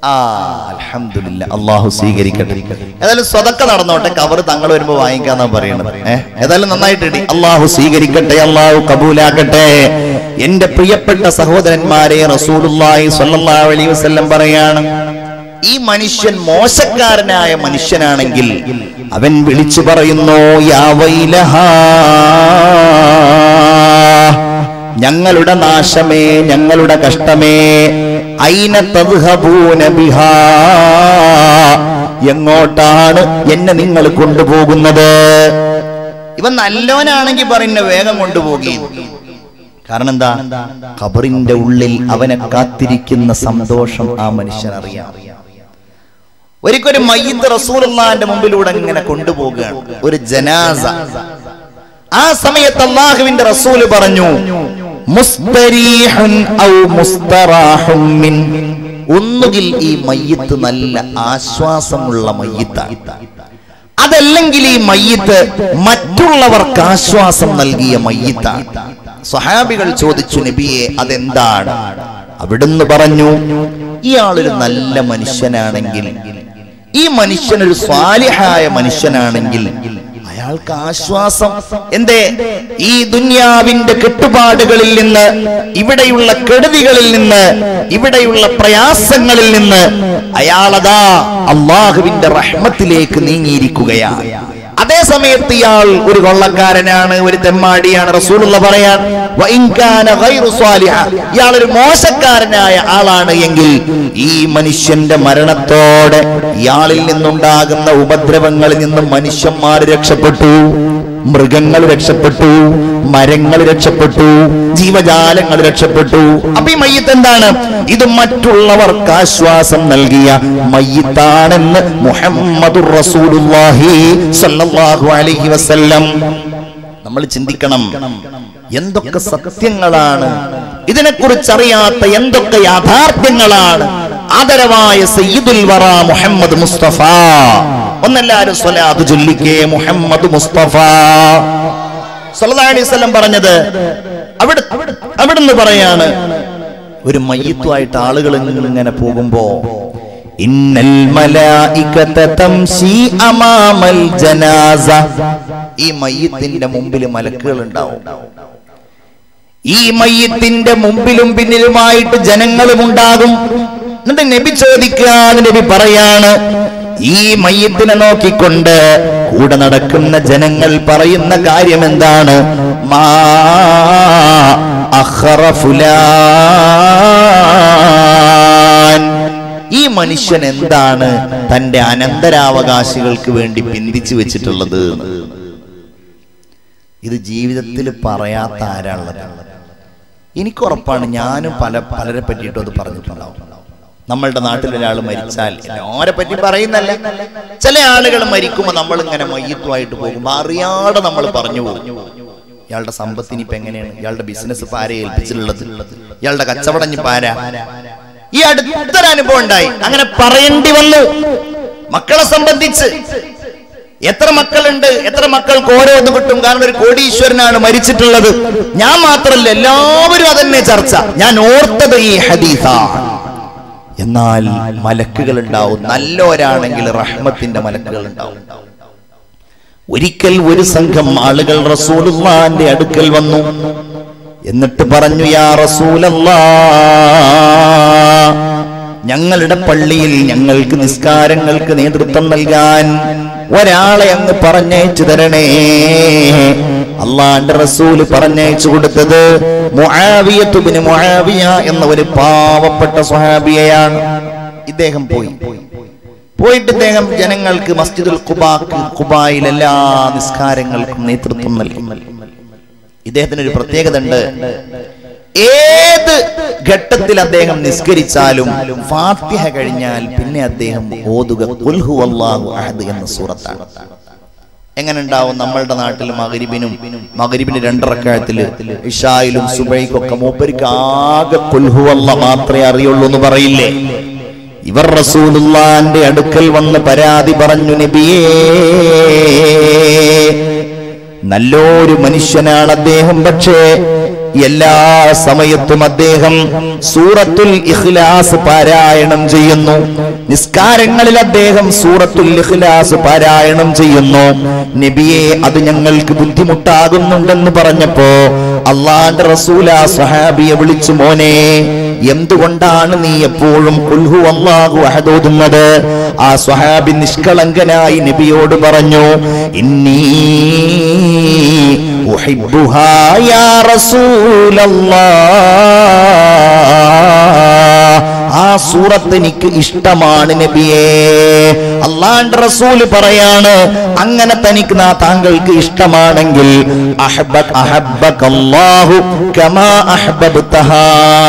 ആ അൽഹംദുലില്ലാ അള്ളാഹു സ്വീകരിക്കട്ടെ ഏതായാലും സ്വതക്ക നടന്നോട്ടെ കവർ തങ്ങൾ വരുമ്പോ വാങ്ങിക്കാന്നാ പറയണത് ഏഹ് ഏതായാലും നന്നായിട്ട് ഇടി അള്ളാഹു സ്വീകരിക്കട്ടെ അള്ളാഹു കബൂലാക്കട്ടെ എന്റെ പ്രിയപ്പെട്ട സഹോദരന്മാരെ റസൂലുള്ളാഹി സ്വല്ലല്ലാഹു അലൈഹി വസല്ലം പറയാണ് ഈ മനുഷ്യൻ മോശക്കാരനായ മനുഷ്യനാണെങ്കിൽ അവൻ വിളിച്ചു പറയുന്നു യാ വൈലഹാ ഞങ്ങളുടെ നാശമേ ഞങ്ങളുടെ കഷ്ടമേ ഐന തദ്ഹബൂന ബിഹാ എങ്ങോട്ടാണ് എന്നെ നിങ്ങൾ കൊണ്ടുപോകുന്നത് ഇവൻ നല്ലോനാണെങ്കിൽ പറയുന്ന വേഗം കൊണ്ടുപോകുകയും കാരണം എന്താ ഖബറിന്റെ ഉള്ളിൽ അവനെ കാത്തിരിക്കുന്ന സന്തോഷം ആ മനുഷ്യൻ അറിയാം ഒരിക്കലും മയ്യത്ത് റസൂലുള്ളാന്റെ മുമ്പിലൂടെ ഇങ്ങനെ കൊണ്ടുപോകുകയാണ് ഒരു ജനാസ ആ സമയത്ത് അള്ളാഹുവിന്റെ റസൂല് പറഞ്ഞു മുസ്തരീഹുൻ ഔ മുസ്തറാഹും മിൻ ഒന്നുകിൽ ഈ മയ്യത്ത് നല്ല ആശ്വാസമുള്ള മയ്യത്താണ് അതല്ലെങ്കിൽ ഈ മയ്യത്ത് മറ്റുള്ളവർക്ക് ആശ്വാസം നൽകിയ മയ്യത്താണ് സ്വഹാബികൾ ചോദിച്ചു നബിയെ അതെന്താണ് അവിടുന്ന് പറഞ്ഞു ഇയാളൊരു നല്ല മനുഷ്യനാണെങ്കിൽ ഈ മനുഷ്യനൊരു സ്വാലിഹായ മനുഷ്യനാണെങ്കിൽ അയാൾക്ക് ആശ്വാസം എന്തേ ഈ ദുന്യാവിന്റെ കെട്ടുപാടുകളിൽ നിന്ന് ഇവിടെയുള്ള കെടുതികളിൽ നിന്ന് ഇവിടെയുള്ള പ്രയാസങ്ങളിൽ നിന്ന് അയാളതാ അള്ളാഹുവിന്റെ റഹ്മത്തിലേക്ക് നീങ്ങിയിരിക്കുകയാണ് അതേ സമയത്ത് ഇയാൾ ഒരു കൊള്ളക്കാരനാണ് ഒരു തെമ്മാടിയാണ് റസൂലുള്ള പറയാൻ "വഇൻ കാന ഗൈറു സ്വാലിഹ." ഇയാൾ ഒരു മോശക്കാരനായ ആളാണ് എങ്കിൽ ഈ മനുഷ്യന്റെ മരണത്തോടെ ഇയാളിൽ നിന്നുണ്ടാകുന്ന ഉപദ്രവങ്ങളിൽ നിന്നും മനുഷ്യന്മാർ രക്ഷപ്പെട്ടു മൃഗങ്ങൾ രക്ഷപ്പെട്ടു മരങ്ങൾ രക്ഷപ്പെട്ടു ജീവജാലങ്ങൾ രക്ഷപ്പെട്ടു അപ്പൊ ഈ മയ്യത്ത് എന്താണ് ഇത് മറ്റുള്ളവർക്ക് ആശ്വാസം നൽകിയ മയ്യത്താണെന്ന് മുഹമ്മദുർ റസൂലുള്ളാഹി സ്വല്ലല്ലാഹു അലൈഹി വസല്ലം നമ്മൾ ചിന്തിക്കണം എന്തൊക്കെ സത്യങ്ങളാണ് ഇതിനെക്കുറിച്ച് അറിയാത്ത എന്തൊക്കെ യാഥാർത്ഥ്യങ്ങളാണ് ആദരവായ സയ്യിദുൽ വറ മുഹമ്മദ് മുസ്തഫ ഒന്നെല്ലാരും സ്വലാത്ത് ചൊല്ലിക്കേ മുഹമ്മദ് മുസ്തഫ സല്ലല്ലാഹു അലൈഹി വസല്ലം പറഞ്ഞത് അവിടെ അവിടുന്ന് പറയാണ് ഒരു മയ്യത്തുമായിട്ട് ആളുകൾ ഇങ്ങനെ പോകുമ്പോ ഇന്നൽ മലായികത തംശി അമാമൽ ജനാസ ഈ മയ്യത്തിന്റെ മുമ്പിൽ മലക്കുകൾ ഉണ്ടാവും ഈ മയ്യത്തിന്റെ മുമ്പിലും പിന്നിലുമായിട്ട് ജനങ്ങളും ഉണ്ടാകും എന്നിട്ട് നബി ചോദിക്കാതെ നബി പറയാണ് ഈ മയ്യത്തിനെ നോക്കിക്കൊണ്ട് കൂടെ നടക്കുന്ന ജനങ്ങൾ പറയുന്ന കാര്യം എന്താണ് മാ അഖറ ഫുലാൻ ഈ മനുഷ്യൻ എന്താണ് തന്റെ അനന്തരാവകാശികൾക്ക് വേണ്ടി പിന്തിച്ചു വെച്ചിട്ടുള്ളത് എന്ന്. ഇത് ജീവിതത്തിൽ പറയാത്ത ആരാളുള്ളത് എനിക്ക് ഉറപ്പാണ് ഞാനും പല പലരെ പറ്റിയിട്ടും അത് പറഞ്ഞിട്ടുണ്ടാവും നമ്മളുടെ നാട്ടിൽ ഒരാൾ മരിച്ചാൽ എല്ലാരെ പറ്റി പറയുന്നല്ല ചില ആളുകൾ മരിക്കുമ്പോൾ നമ്മൾ ഇങ്ങനെ മയ്യത്തുമായിട്ട് പോകുമ്പോൾ അറിയാതെ നമ്മൾ പറഞ്ഞു പോകും ഇയാളുടെ സമ്പത്തിന് ഇപ്പൊ എങ്ങനെയാണ് ഇയാളുടെ ബിസിനസ് ഇപ്പൊ ആരെ ഏൽപ്പിച്ചിട്ടുള്ളത് ഇയാളുടെ കച്ചവടം ഇപ്പൊ ആരാ ഈ അടുത്തൊരു അനുഭവം ഉണ്ടായി അങ്ങനെ പറയേണ്ടി വന്നു മക്കളെ സംബന്ധിച്ച് എത്ര മക്കളുണ്ട് എത്ര മക്കൾക്ക് ഓരോന്ന് കിട്ടും കാരണം ഒരു കോടീശ്വരനാണ് മരിച്ചിട്ടുള്ളത് ഞാൻ മാത്രമല്ല എല്ലാവരും അതന്നെ ചർച്ച ഞാൻ ഓർത്തത് ഈ ഹദീസാണ് എന്നാൽ മലക്കുകൾ ഉണ്ടാവും നല്ലോരാണെങ്കിൽ റഹ്മത്തിന്റെ മലക്കുകൾ ഉണ്ടാവും ഒരിക്കൽ ഒരു സംഘം ആളുകൾ റസൂലുള്ളാന്റെ അടുക്കൽ വന്നു എന്നിട്ട് പറഞ്ഞു യാ റസൂലല്ലാ ഞങ്ങളുടെ പള്ളിയിൽ ഞങ്ങൾക്ക് നിസ്കാരങ്ങൾക്ക് നേതൃത്വം നൽകാൻ ഒരാളെ അങ്ങ് പറഞ്ഞയച്ചു തരണേ അള്ളാന്റെ റസൂല് പറഞ്ഞയച്ചു കൊടുത്തത് മുആവിയത്തുബ്നു മുആവിയ എന്ന ഒരു പാവപ്പെട്ട സ്വഹാബിയയാണ് ഇദ്ദേഹം പോയി പോയിട്ട് ഇദ്ദേഹം ജനങ്ങൾക്ക് മസ്ജിദുൽ ഖുബാക്ക് ഖുബായിൽ എല്ലാ നിസ്കാരങ്ങൾക്കും നേതൃത്വം നൽകി ഇദ്ദേഹത്തിന് ഒരു പ്രത്യേകത ഉണ്ട് ഏത് ഘട്ടത്തിൽ അദ്ദേഹം നിസ്കരിച്ചാലും ഫാത്തിഹ കഴിഞ്ഞാൽ പിന്നെ അദ്ദേഹം ഓതുക ഖുൽഹു അല്ലാഹു അഹദ് എന്ന സൂറത്താണ് എങ്ങനെ ഉണ്ടാവും നമ്മളുടെ നാട്ടിൽ മകരിബിനും മകരിബിന് രണ്ടറക്കാലത്തില് ഇഷായിലും സുബൈക്കൊക്കെ മൂപ്പർക്ക് ആകെ കുൽഹുവല്ല മാത്രമേ അറിയുള്ളൂ എന്ന് പറയില്ലേ ഇവർ റസൂലുള്ളാന്റെ അടുക്കൽ വന്ന് പരാതി പറഞ്ഞു നബിയേ നല്ലൊരു മനുഷ്യനാണ് അദ്ദേഹം പക്ഷേ എല്ലാ സമയത്തും അദ്ദേഹം സൂറത്തുൽ ഇഖ്ലാസ് പാരായണം ചെയ്യുന്നു നിസ്കാരങ്ങളിൽ അദ്ദേഹം സൂറത്തുൽ ഇഖ്ലാസ് പാരായണം ചെയ്യുന്നു നബിയെ അത് ഞങ്ങൾക്ക് ബുദ്ധിമുട്ടാകുന്നുണ്ടെന്ന് പറഞ്ഞപ്പോ അള്ളാന്റെ റസൂല സഹാബിയെ വിളിച്ചു മോനെ എന്തുകൊണ്ടാണ് നീ എപ്പോഴും കുൽഹു അള്ളാഹു അഹദോതുന്നത് ആ സ്വഹാബി നിഷ്കളങ്കനായി നബിയോട് പറഞ്ഞു ഇന്നീ ഉഹിബ്ബുഹാ യാ റസൂലല്ലാഹ് ആ സൂറത്ത് എനിക്ക് ഇഷ്ടമാണ് നബിയേ അള്ളാന്റെ റസൂല് പറയാണ് അങ്ങനെ തനിക്ക് നാ താങ്കൾക്ക് ഇഷ്ടമാണെങ്കിൽ അഹബ്ബക അഹബ്ബകല്ലാഹു കമാ അഹ്ബബ്തഹാ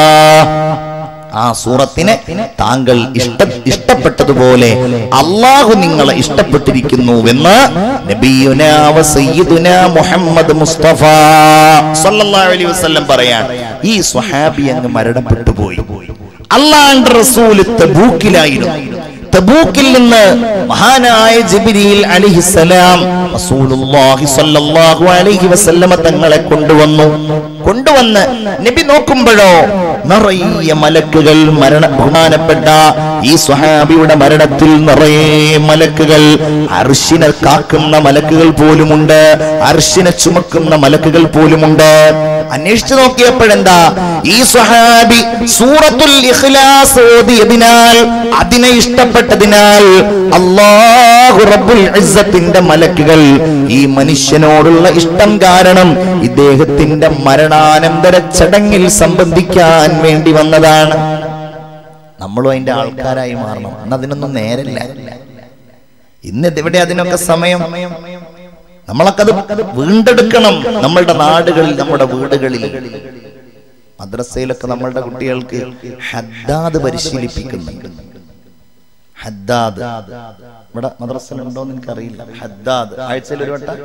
ആ സൂറത്തിനെ താങ്കൾ ഇഷ്ട ഇഷ്ടപ്പെട്ടതുപോലെ അള്ളാഹു നിങ്ങളെ ഇഷ്ടപ്പെട്ടിരിക്കുന്നുവെന്ന് നബിയുന വ സയ്യിദുന മുഹമ്മദ് മുസ്തഫ സല്ലല്ലാഹു അലൈഹി വസല്ലം പറയാൻ ഈ സ്വഹാബി അങ്ങ് മരണപ്പെട്ടു പോയി അള്ളാഹുവിന്റെ റസൂൽ തബൂക്കിലായിരുന്നു തബൂക്കിൽ നിന്ന് മഹാനായ ജിബ്രീൽ അലിഹിസലാം റസൂലുള്ളാഹി സ്വല്ലല്ലാഹു അലൈഹി വസല്ലമ തങ്ങളെ കൊണ്ടുവന്നു കൊണ്ടുവന്ന് നബി നോക്കുമ്പോഴോ നിറയെ മലക്കുകൾ മരണ ബഹുമാനപ്പെട്ട ഈ സ്വഹാബിയുടെ മരണത്തിൽ നിറയെ മലക്കുകൾ അർഷിനെ കാക്കുന്ന മലക്കുകൾ പോലുമുണ്ട് അർഷിനെ ചുമക്കുന്ന മലക്കുകൾ പോലുമുണ്ട് അന്വേഷിച്ചു നോക്കിയപ്പോഴെന്താ ഈ സ്വഹാബി സൂറത്തുൽ ഇഖ്ലാസ് ഓതിയതിനാൽ അതിനെ ഇഷ്ടപ്പെട്ടതിനാൽ അല്ലാഹു റബ്ബുൽ ഇസ്സത്തിന്റെ മലക്കുകൾ ഈ മനുഷ്യനോടുള്ള ഇഷ്ടം കാരണം ഇദ്ദേഹത്തിന്റെ മരണാനന്തര ചടങ്ങിൽ സംബന്ധിക്കാൻ വേണ്ടി വന്നതാണ് നമ്മളും അതിന്റെ ആൾക്കാരായി മാറണം അന്ന് അതിനൊന്നും നേരല്ല ഇന്ന് എവിടെ അതിനൊക്കെ സമയം നമ്മളൊക്കെ അത് വീണ്ടെടുക്കണം നമ്മളുടെ നാടുകളിൽ നമ്മുടെ വീടുകളിൽ മദ്രസയിലൊക്കെ നമ്മളുടെ കുട്ടികൾക്ക് ഹദ്ദാദ് പരിശീലിപ്പിക്കുന്നുണ്ട് ഹദ്ദാദ് ഇവിടെ മദ്രസയിൽ ഉണ്ടോ എന്ന് എനിക്കറിയില്ല ഹദ്ദാദ് ആഴ്ചയിൽ ഒരു വട്ടം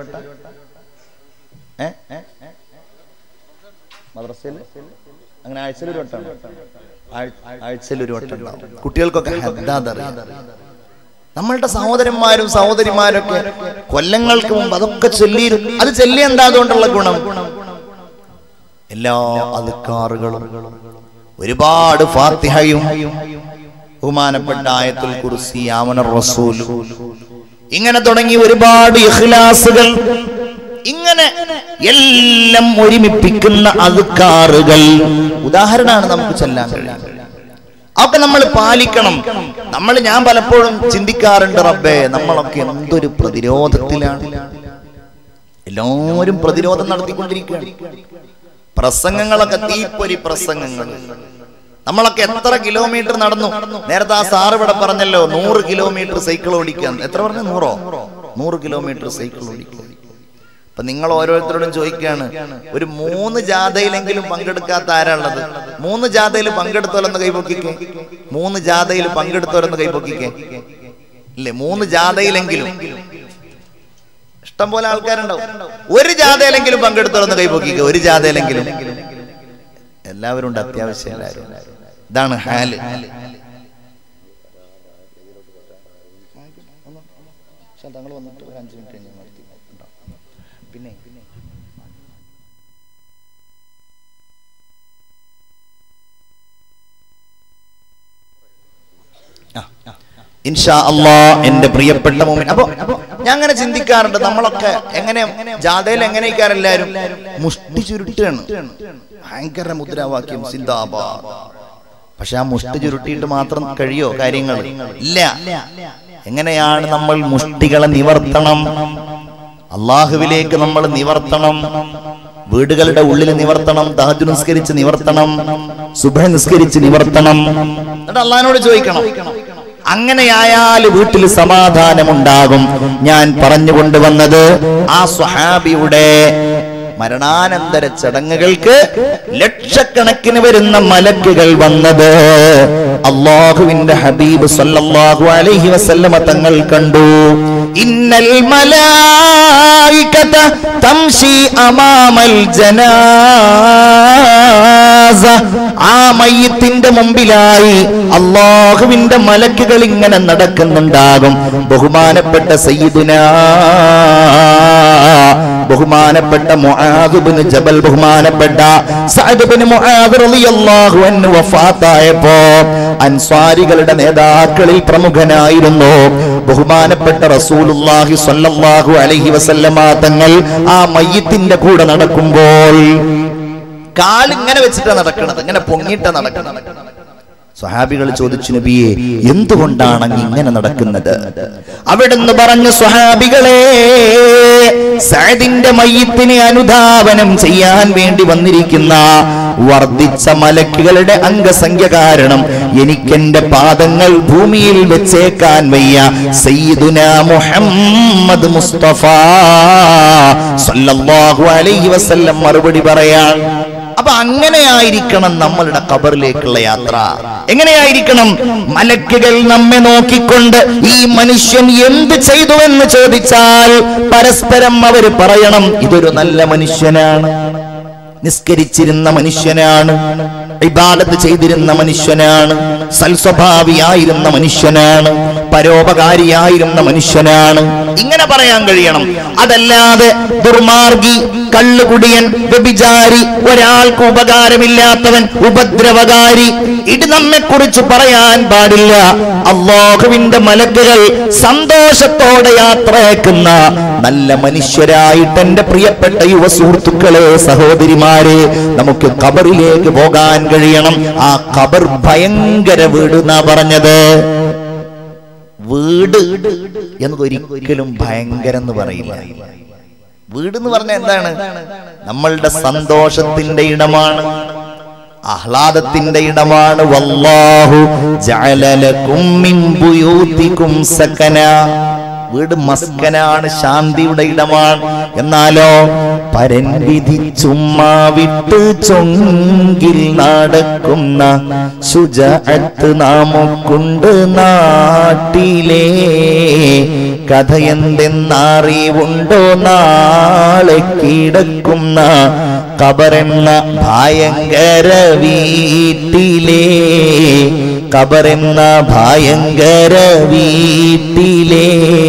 ഏ മദ്രസയിൽ അങ്ങനെ ആഴ്ചയിൽ ഒരു വട്ടം ആഴ്ചയിൽ ഒരു വട്ടം ഉണ്ടാവും കുട്ടികൾക്കൊക്കെ ഹദ്ദാദ് അറിയാം നമ്മളുടെ സഹോദരന്മാരും സഹോദരിമാരൊക്കെ കൊല്ലങ്ങൾക്ക് മുമ്പ് അതൊക്കെ ചൊല്ലിയിരുന്നു അത് ചൊല്ലി എന്താ അതുകൊണ്ടുള്ള ഗുണം എല്ലാ അധികാറുകളും ഒരുപാട് ഫാത്തിഹയും ബഹുമാനപ്പെട്ട ആയത്തുൽ കുർസി ആമന റസൂൽ ഇങ്ങനെ തുടങ്ങി ഒരുപാട് ഇഖ്ലാസുകൾ ഇങ്ങനെ എല്ലാം ഒരുമിപ്പിക്കുന്ന അധികാറുകൾ ഉദാഹരണമാണ് നമുക്ക് ചെല്ലാൻ കഴിയുന്നത് അതൊക്കെ നമ്മൾ പാലിക്കണം നമ്മൾ ഞാൻ പലപ്പോഴും ചിന്തിക്കാറുണ്ട് റബ്ബേ നമ്മളൊക്കെ എന്തൊരു പ്രതിരോധത്തിലാണ് എല്ലാവരും പ്രതിരോധം നടത്തിക്കൊണ്ടിരിക്കുകയാണ് പ്രസംഗങ്ങളൊക്കെ തീപ്പൊരി പ്രസംഗങ്ങൾ നമ്മളൊക്കെ എത്ര കിലോമീറ്റർ നടന്നു നേരത്തെ ആ സാറ് ഇവിടെ പറഞ്ഞല്ലോ നൂറ് കിലോമീറ്റർ സൈക്കിൾ ഓടിക്കാൻ എത്ര പറഞ്ഞു നൂറോ നൂറ് കിലോമീറ്റർ സൈക്കിൾ ഓടിക്കാൻ അപ്പൊ നിങ്ങൾ ഓരോരുത്തരോടും ചോദിക്കുകയാണ് ഒരു മൂന്ന് ജാഥയിലെങ്കിലും പങ്കെടുക്കാത്ത ആരാളുള്ളത് മൂന്ന് ജാഥയിൽ പങ്കെടുത്തോലെന്ന് കൈപൊക്കിക്കേ മൂന്ന് ജാഥയിൽ പങ്കെടുത്തോലെന്ന് കൈപൊക്കിക്കേ ഇല്ലേ മൂന്ന് ജാഥയിലെങ്കിലും ഇഷ്ടം പോലെ ആൾക്കാരുണ്ടാവും ഒരു ജാഥയിലെങ്കിലും പങ്കെടുത്തോലെന്ന് കൈപൊക്കിക്കേ ഒരു ജാഥയിലെങ്കിലും എല്ലാവരും ഉണ്ട് അത്യാവശ്യം എല്ലാവരും ഇതാണ് ഹാല് തങ്ങൾ വന്നിട്ട് ഒരു അഞ്ച് മിനിറ്റ് കഴിഞ്ഞ് നിർത്തി പിന്നെ ഇൻഷാ അള്ളാ എന്റെ പ്രിയപ്പെട്ട മോമിൻ അപ്പൊ ഞാൻ അങ്ങനെ ചിന്തിക്കാറുണ്ട് നമ്മളൊക്കെ എങ്ങനെ ജാഥയിൽ എങ്ങനെയൊക്കെയാണ് എല്ലാരും മുഷ്ടി ചുരുട്ടാണ് ഭയങ്കര മുദ്രാവാക്യം സിന്ദാബാദ് പക്ഷെ ആ മുഷ്ടി ചുരുട്ടിയിട്ട് മാത്രം കഴിയോ കാര്യങ്ങൾ ഇല്ല എങ്ങനെയാണ് നമ്മൾ മുഷ്ടികളെ നിവർത്തണം അള്ളാഹുവിലേക്ക് നമ്മൾ നിവർത്തണം വീടുകളുടെ ഉള്ളിൽ നിവർത്തണം താജു നിസ്കരിച്ച് നിവർത്തണം സുബഹ നിസ്കരിച്ച് നിവർത്തണം എന്നിട്ട് അള്ളഹാനോട് ചോദിക്കണം അങ്ങനെയായാൽ വീട്ടിൽ സമാധാനമുണ്ടാകും ഞാൻ പറഞ്ഞുകൊണ്ടുവന്നത് ആ സ്വഹാബിയുടെ മരണാനന്തര ചടങ്ങുകൾക്ക് ലക്ഷക്കണക്കിന് വരുന്ന മലക്കുകൾ വന്നത് അള്ളാഹുവിന്റെ ഹബീബ് സല്ലല്ലാഹു അലൈഹി വസല്ലമ തങ്ങൾ കണ്ടു ഇന്നൽ മലായികത തംശി അമാമൽ ജനാസ ആ മയ്യത്തിന്റെ മുമ്പിലായി അള്ളാഹുവിന്റെ മലക്കുകൾ ഇങ്ങനെ നടക്കുന്നുണ്ടാകും ബഹുമാനപ്പെട്ട സയ്യിദുന ബഹുമാനപ്പെട്ട മുആദ് ഇബ്നു ജബൽ ബഹുമാനപ്പെട്ട സഅദ് ഇബ്നു മുആദ് റളിയല്ലാഹു അൻഹു വഫാത്തായപ്പോ അൻസ്വാരികളുടെ നേതാക്കളിൽ പ്രമുഖനായിരുന്നു ബഹുമാനപ്പെട്ട റസൂലുള്ളാഹി സ്വല്ലല്ലാഹു അലൈഹി വസല്ലമ തങ്ങൾ ആ മയ്യത്തിന്റെ കൂടെ നടക്കുമ്പോൾ കാലിങ്ങനെ വെച്ചിട്ടാ നടക്കണത് ഇങ്ങനെ പൊങ്ങിയിട്ടാ നടക്കണത് സ്വഹാബികൾ ചോദിച്ചു നബിയെ എന്തുകൊണ്ടാണ് അങ്ങ് ഇങ്ങനെ നടക്കുന്നത് അവിടുന്ന് പറഞ്ഞു സ്വഹാബികളെ സഅദിന്റെ മയ്യത്തിനെ അനുധാവനം ചെയ്യാൻ വേണ്ടി വന്നിരിക്കുന്ന വർദ്ധിച്ച മലക്കുകളുടെ അംഗസംഖ്യ കാരണം എനിക്കെന്റെ പാദങ്ങൾ ഭൂമിയിൽ വെച്ചേക്കാൻ വയ്യ സയ്യിദുന മുഹമ്മദ് മുസ്തഫ സല്ലല്ലാഹു അലൈഹി വസല്ലം മറുപടി പറയാൻ അപ്പൊ അങ്ങനെയായിരിക്കണം നമ്മളുടെ ഖബറിലേക്കുള്ള യാത്ര എങ്ങനെയായിരിക്കണം മലക്കുകൾ നമ്മെ നോക്കിക്കൊണ്ട് ഈ മനുഷ്യൻ എന്ത് ചെയ്തു എന്ന് ചോദിച്ചാൽ പരസ്പരം അവർ പറയണം ഇതൊരു നല്ല മനുഷ്യനാണ് നിസ്കരിച്ചിരുന്ന മനുഷ്യനാണ് ഇബാദത്ത് ചെയ്തിരുന്ന മനുഷ്യനാണ് സൽസ്വഭാവിയായിരുന്ന മനുഷ്യനാണ് പരോപകാരിയായിരുന്ന മനുഷ്യനാണ് ഇങ്ങനെ പറയാൻ കഴിയണം അതല്ലാതെ ദുർമാർഗി കള്ളുകുടിയൻ വ്യഭിചാരി ഒരാൾക്ക് ഉപകാരമില്ലാത്തവൻ ഉപദ്രവകാരി ഇത് നമ്മെ കുറിച്ച് പറയാൻ പാടില്ല അള്ളാഹുവിന്റെ മലക്കുകൾ സന്തോഷത്തോടെ യാത്രയാക്കുന്ന നല്ല മനുഷ്യരായിട്ട് എന്റെ പ്രിയപ്പെട്ട യുവ സുഹൃത്തുക്കളെ സഹോദരിമാരെ നമുക്ക് കബറിലേക്ക് പോകാൻ കഴിയണം ആ കബർ ഭയങ്കര വീട് എന്നാ പറഞ്ഞത് വീട് എന്നത് ഒരിക്കലും ഭയങ്കരം എന്ന് പറയില്ല വീട് എന്ന് പറഞ്ഞാൽ എന്താണ് നമ്മളുടെ സന്തോഷത്തിന്റെ ഇടമാണ് ആഹ്ലാദത്തിന്റെ ഇടമാണ് വല്ലാഹു ജഅലലകും മിൻ ബുയൂതികും സകന വീട് മസ്കനാണ് ശാന്തിയുടെ ഇടമാണ് എന്നാലോ പരൻ വിധിച്ചുമ്മാ വിട്ട് ചൊങ്കിൽ നടക്കുന്ന ശുചഅത്ത് നാമൊക്കുണ്ട് നാട്ടിലേ കഥ എന്തെന്നറിവുണ്ടോ നാളെ കിടക്കുന്ന കബറെന്ന ഭയങ്കര വീട്ടിലേ കബറെന്ന ഭയങ്കര വീട്ടിലേ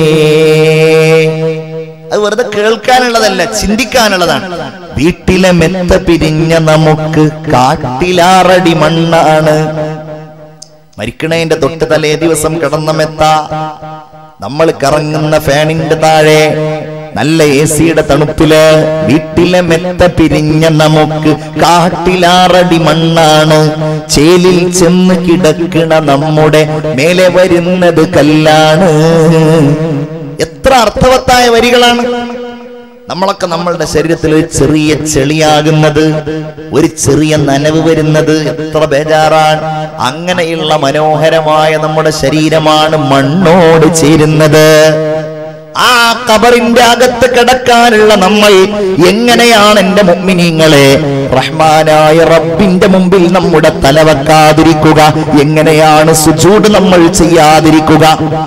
അത് വെറുതെ കേൾക്കാനുള്ളതല്ല ചിന്തിക്കാനുള്ളതാണ് വീട്ടിലെ മെത്ത പിരിഞ്ഞ നമുക്ക് കാട്ടിലാറടി മണ്ണാണ് മരിക്കണേന്റെ തൊട്ട് തലേ ദിവസം കിടന്ന മെത്ത നമ്മൾ കറങ്ങുന്ന ഫാനിന്റെ താഴെ നല്ല എ സിയുടെ തണുപ്പില് വീട്ടിലെ മെത്ത പിരിഞ്ഞ നമുക്ക് കാട്ടിലാറടി മണ്ണാണ് ചേലിൽ ചെന്ന് കിടക്കണ നമ്മുടെ മേലെ വരുന്നത് കല്ലാണ് എത്ര അർത്ഥവത്തായ വരികളാണ് നമ്മളൊക്കെ നമ്മളുടെ ശരീരത്തിൽ ഒരു ചെറിയ ചെളിയാകുന്നത് ഒരു ചെറിയ നനവ് വരുന്നത് എത്ര ബേജാറാണ് അങ്ങനെയുള്ള മനോഹരമായ നമ്മുടെ ശരീരമാണ് മണ്ണോട് ചേരുന്നത് ആ കബറിന്റെ അകത്ത് കിടക്കാനുള്ള നമ്മൾ എങ്ങനെയാണ് എന്റെ മുമ്മിനിങ്ങളെ റഹ്മാനായ റബ്ബിന്റെ മുമ്പിൽ നമ്മുടെ തല വെക്കാതിരിക്കുക എങ്ങനെയാണ് സുജൂട് നമ്മൾ ചെയ്യാതിരിക്കുക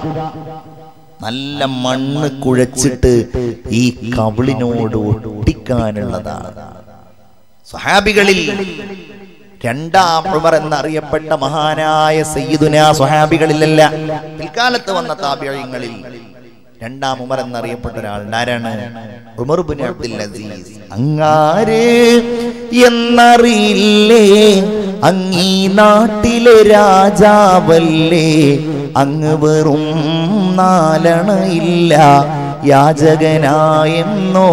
നല്ല മണ്ണ് കുഴച്ചിട്ട് ഈ കവിളിനോട് ഒട്ടിക്കാനുള്ളതാണ് സ്വഹാബികളിൽ രണ്ടാം ഉമർ എന്നറിയപ്പെട്ട മഹാനായ സയ്യിദുന സ്വഹാബികളിലല്ല പിൽക്കാലത്ത് വന്ന താപ്യങ്ങളിൽ രണ്ടാം ഉമർ എന്നറിയപ്പെട്ട ഒരാൾ ആരാണ് ഉമർ ബിൻ അബ്ദുൽ അസീസ് അങ്ങാര് എന്നറിയില്ലേ അങ്ങീ നാട്ടിലെ രാജാവല്ലേ അങ്ങ് വെറും നാലണയില്ല യാചകനായെന്നോ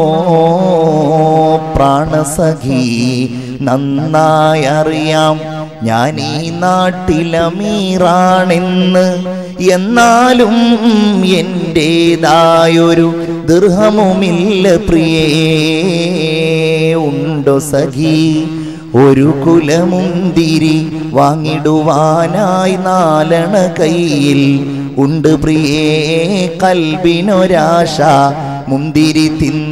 പ്രാണസഖി നന്നായി അറിയാം ഞാൻ ഈ നാട്ടിലമീറാണെന്ന് എന്നാലും എന്റേതായൊരു ദൃഹമുമില്ല പ്രിയേ ഉണ്ടോ സഖി ഒരു കുലമുന്തിരി വാങ്ങിടുവാനായി നാലണ കയ്യിൽ ഉണ്ട് പ്രിയേ കൽബിനൊരാശ മുന്തിരി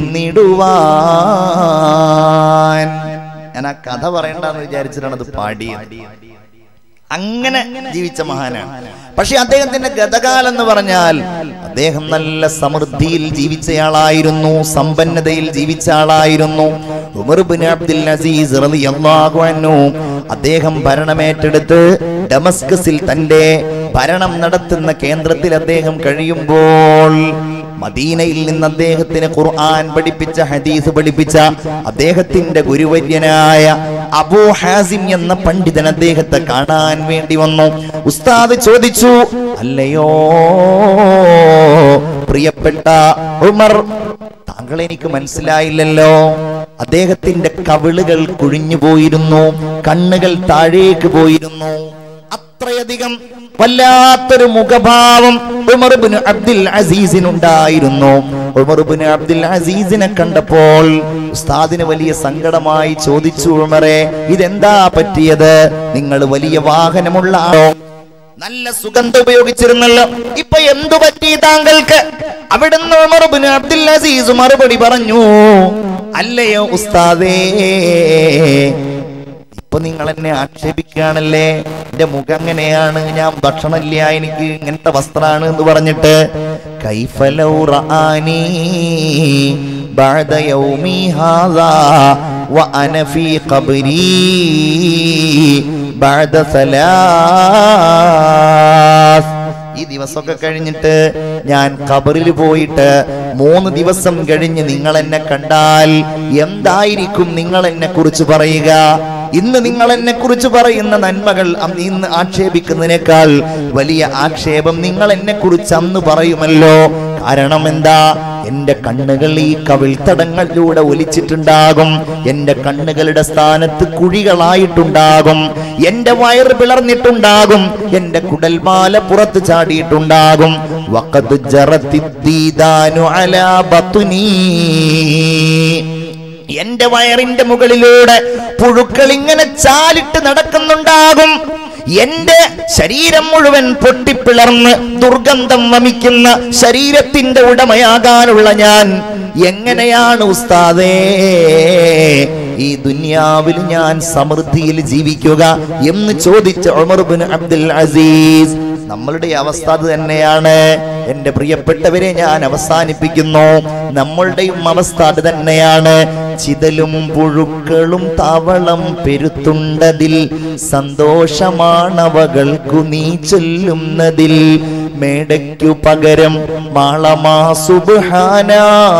തിന്നിടുവാൻ ഞാൻ ആ കഥ പറയണ്ടെന്ന് വിചാരിച്ചിട്ടാണ് അത് പാടിയത് അങ്ങനെ ജീവിച്ച മഹാനാണ് പക്ഷെ അദ്ദേഹത്തിന്റെ ഗതകാലം എന്ന് പറഞ്ഞാൽ അദ്ദേഹം നല്ല സമൃദ്ധിയിൽ ജീവിച്ചയാളായിരുന്നു സമ്പന്നതയിൽ ജീവിച്ച ആളായിരുന്നു ഉമർ ബിൻ അബ്ദുൽ അസീസ് റളിയല്ലാഹു അൻഹു അദ്ദേഹം ഭരണമേറ്റെടുത്ത് ഡമസ്കസിൽ തന്റെ ഭരണം നടത്തുന്ന കേന്ദ്രത്തിൽ അദ്ദേഹം കഴിയുമ്പോൾ മദീനയിൽ നിന്ന് അദ്ദേഹത്തിന് ഖുർആൻ പഠിപ്പിച്ച ഹദീസ് പഠിപ്പിച്ച അദ്ദേഹത്തിന്റെ ഗുരുവര്യനായ അബൂ ഹാസിം എന്ന പണ്ഡിതൻ അദ്ദേഹത്തെ കാണാൻ വേണ്ടി വന്നു ഉസ്താദ് ചോദിച്ചു അല്ലയോ പ്രിയപ്പെട്ട ഉമർ താങ്കൾ എനിക്ക് മനസ്സിലായില്ലല്ലോ അദ്ദേഹത്തിന്റെ കവിളുകൾ കുഴിഞ്ഞു പോയിരുന്നു കണ്ണുകൾ താഴേക്ക് പോയിരുന്നു അത്രയധികം വല്ലാത്തൊരു മുഖഭാവം ഉമർബിന് അബ്ദുൽ അസീസിനുണ്ടായിരുന്നു ഉമർബിന് അബ്ദുൽ അസീസിനെ കണ്ടപ്പോൾ ഉസ്താദിന് വലിയ സങ്കടമായി ചോദിച്ചു ഉമറെ ഇതെന്താ പറ്റിയത് നിങ്ങൾ വലിയ വാഹനമുള്ള ആളോ നല്ല സുഗന്ധം ഉപയോഗിച്ചിരുന്നല്ലോ ഇപ്പൊ എന്തു പറ്റി താങ്കൾക്ക് അവിടുന്ന് ഉമർബിന് അബ്ദുൽ അസീസ് മറുപടി പറഞ്ഞു അല്ലയോ ഉസ്താദേ ഇപ്പൊ നിങ്ങൾ എന്നെ ആക്ഷേപിക്കുകയാണല്ലേ എന്റെ മുഖം അങ്ങനെയാണ് ഞാൻ ഭക്ഷണമില്ല എനിക്ക് ഇങ്ങനത്തെ വസ്ത്രമാണ് എന്ന് പറഞ്ഞിട്ട് കൈഫലൗ റആനി بعد يومي هذا وأنا في قبري بعد ثلاث ഈ ദിവസമൊക്കെ കഴിഞ്ഞിട്ട് ഞാൻ കബറിൽ പോയിട്ട് മൂന്ന് ദിവസം കഴിഞ്ഞ് നിങ്ങൾ എന്നെ കണ്ടാൽ എന്തായിരിക്കും നിങ്ങൾ എന്നെ കുറിച്ച് പറയുക ഇന്ന് നിങ്ങൾ എന്നെ കുറിച്ച് പറയുന്ന നന്മകൾ അന്ന് ഇന്ന് ആക്ഷേപിക്കുന്നതിനേക്കാൾ വലിയ ആക്ഷേപം നിങ്ങൾ എന്നെ കുറിച്ച് അന്ന് പറയുമല്ലോ കാരണം എന്താ എന്റെ കണ്ണുകൾ ഈ കവിൾത്തടങ്ങളിലൂടെ ഒലിച്ചിട്ടുണ്ടാകും എന്റെ കണ്ണുകളുടെ സ്ഥാനത്ത് കുഴികളായിട്ടുണ്ടാകും എന്റെ വയറ് പിളർന്നിട്ടുണ്ടാകും എന്റെ കുടൽമാല പുറത്ത് ചാടിയിട്ടുണ്ടാകും വഖദ് ജറത്തിദ്ദീദാനു അലാ ബത്നി എന്റെ വയറിന്റെ മുകളിലൂടെ പുഴുക്കൾ ഇങ്ങനെ ചാലിട്ട് നടക്കുന്നുണ്ടാകും എന്റെ ശരീരം മുഴുവൻ പൊട്ടിപ്പിളർന്ന് ദുർഗന്ധം വമിക്കുന്ന ശരീരത്തിന്റെ ഉടമയാകാനുള്ള ഞാൻ എങ്ങനെയാണ് ഉസ്താദേ ഈ ദുനിയാവിൽ ഞാൻ സമൃദ്ധിയിൽ ജീവിക്കുക എന്ന് ചോദിച്ച ഉമർബിൻ അബ്ദുൽ അസീസ് നമ്മളുടെ അവസ്ഥ അത് തന്നെയാണ് എന്റെ പ്രിയപ്പെട്ടവരെ ഞാൻ അവസാനിപ്പിക്കുന്നു നമ്മളുടെയും അവസ്ഥ അത് തന്നെയാണ് ചിതലും പുഴുക്കളും താവളം പെരുത്തുണ്ടതിൽ സന്തോഷമാണവകൾക്കു നീ ചൊല്ലുന്നതിൽ മേടയ്ക്കു പകരം മാളമാ സുബ്ഹാന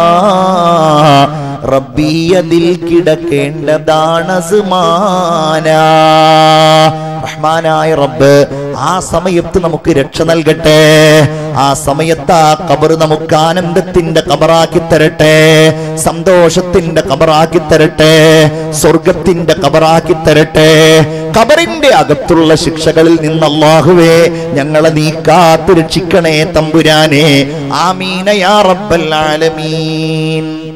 റബ്ബിയതിൽ കിടക്കേണ്ടതാണ് സുമാന റഹ്മാനായ റബ്ബ് ആ സമയത്ത് നമുക്ക് രക്ഷ നൽകട്ടെ ആ സമയത്ത് ആ കബർ നമുക്ക് ആനന്ദത്തിന്റെ കബറാക്കി തരട്ടെ സന്തോഷത്തിന്റെ കബറാക്കി തരട്ടെ സ്വർഗത്തിന്റെ കബറാക്കി തരട്ടെ കബറിന്റെ അകത്തുള്ള ശിക്ഷകളിൽ നിന്ന് അല്ലാഹുവേ ഞങ്ങളെ നീ കാത്തു രക്ഷിക്കണേ തമ്പുരാനെ ആമീന യാ റബ്ബൽ ആലമീൻ